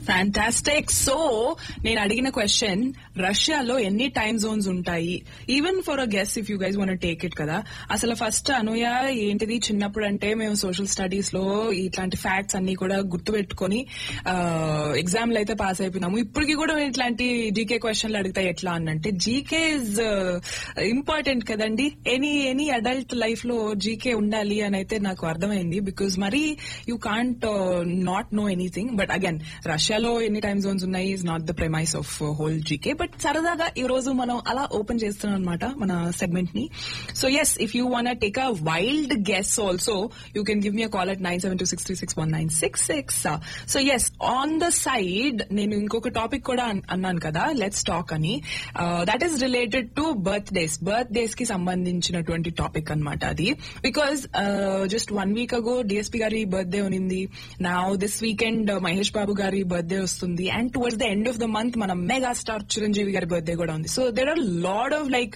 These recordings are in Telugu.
ఫ్యాంటాస్టిక్ సో నేను అడిగిన క్వశ్చన్ రష్యాలో ఎన్ని టైమ్ జోన్స్ ఉంటాయి even for a guess if you guys wanna take it కదా అసలు ఫస్ట్ అనుయ ఏంటిది చిన్నప్పుడు అంటే మేము సోషల్ స్టడీస్ లో ఇట్లాంటి ఫ్యాక్ట్స్ అన్ని కూడా గుర్తుపెట్టుకుని ఎగ్జామ్లు అయితే పాస్ అయిపోయినాము ఇప్పటికి కూడా ఇట్లాంటి జీకే క్వశ్చన్లు అడిగితే ఎట్లా అనంటే జీకే ఇస్ ఇంపార్టెంట్ కదండి ఎనీ ఎనీ అడల్ట్ లైఫ్ లో జీకే ఉండాలి అని అయితే నాకు అర్థమైంది బికాజ్ మరి you can't not know anything but again రష్యాలో ఎన్ని టైమ్ జోన్స్ ఉన్నాయి is not the premise of whole GK but సరదాగా ఈ రోజు మనం అలా ఓపెన్ చేస్తున్నాం అనమాట మన సెగ్మెంట్ ని so yes if you wanna take a wild guess also you can give me call at nine seven two six three six one nine six six so yes on the side నేను ఇంకొక టాపిక్ కూడా అన్- అన్నాను కదా లెట్స్ టాక్ అని that is related to birthdays birthdays కి సంబంధించినటువంటి టాపిక్ అన్నమాట అది because just one week ago DSP గారి బర్త్డే ఉనింది నా దిస్ వీకెండ్ మహేష్ బాబు గారి బర్త్డే వస్తుంది and towards the end of the month మన మెగా స్టార్ చిరంజీవి గారి బర్త్డే కూడా ఉంది so there are lot of like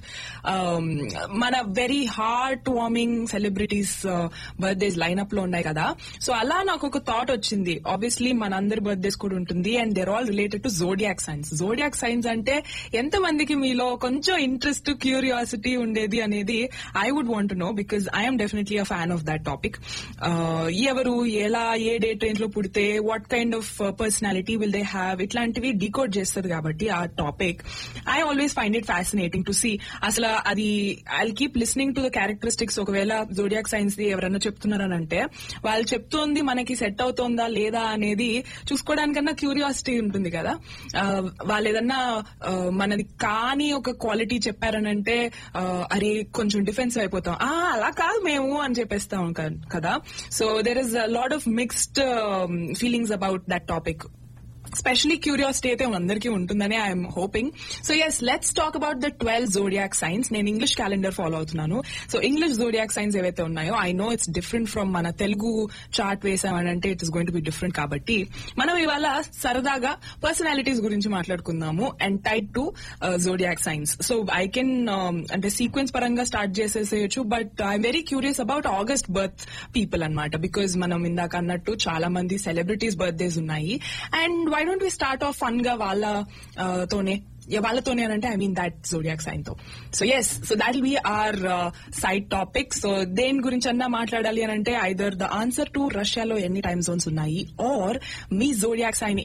మన very heart warming celebrities birthdays lineup లో ఉన్నాయి కదా సో అలా నాకు ఒక థాట్ వచ్చింది ఆబ్వియస్లీ మన అందరి బర్త్డేస్ కూడా ఉంటుంది and they're all related to zodiac signs zodiac signs అంటే ఎంత మందికి మీలో కొంచెం ఇంట్రెస్ట్ క్యూరియాసిటీ ఉండేది అనేది I would want know because I'm definitely a fan of that topic ఎవరు ఎలా ఏ డేట్ రేంజ్ లో పుడితే what kind of personality will they have ఇట్లాంటివి డికోడ్ చేస్తుంది కాబట్టి ఆ topic I always find it fascinating to see అసలు అది I keep listening to the characteristics ఒకవేళ జోడియాక్ సైన్స్ ది ఎవరన్నా చెప్తున్నారనంటే వాళ్ళు చెప్తోంది మనకి సెట్ అవుతోందా లేదా అనేది చూసుకోవడానికన్నా క్యూరియాసిటీ ఉంటుంది కదా ఆ, వాళ్ళు ఏదన్నా ఆ, మనది కాని ఒక క్వాలిటీ చెప్పారనంటే ఆ, అరే కొంచెం డిఫెన్స్ అయిపోతాం ఆ అలా కాదు మేము అని చెప్పేస్తాం క- కదా so there is lot of mixed feelings about that topic specially curiosity అయితే అందరికీ ఉంటుందని I'm hoping so yes let's talk about the twelve zodiac signs నేను ఇంగ్లీష్ క్యాలెండర్ ఫాలో అవుతున్నాను సో ఇంగ్లీష్ జోడియాక్ సైన్స్ ఏవైతే ఉన్నాయో I know it's different from మన తెలుగు చార్ట్ వేసామనంటే it's going to be different కాబట్టి మనం ఇవాళ సరదాగా పర్సనాలిటీస్ గురించి మాట్లాడుకుందాము and type to zodiac signs so I can అంటే సీక్వెన్స్ పరంగా స్టార్ట్ చేసేసేయచ్చు but I'm very curious about August birth people అన్నమాట బికాజ్ మనం ఇందాక అన్నట్టు చాలా మంది సెలబ్రిటీస్ బర్త్డేస్ ఉన్నాయి and why don't we start off fun గా వాళ్ళ ఆ, తోనే yeah, వాళ్ళతోనే అని అంటే I mean that zodiac sign తో so yes so that will be our side topic so దేని గురించి అన్నా మాట్లాడాలి అని అంటే ఐదర్ ద ఆన్సర్ టు రష్యాలో ఎన్ని టైమ్ జోన్స్ ఉన్నాయి ఆర్ మీ జోడియాక్ సైన్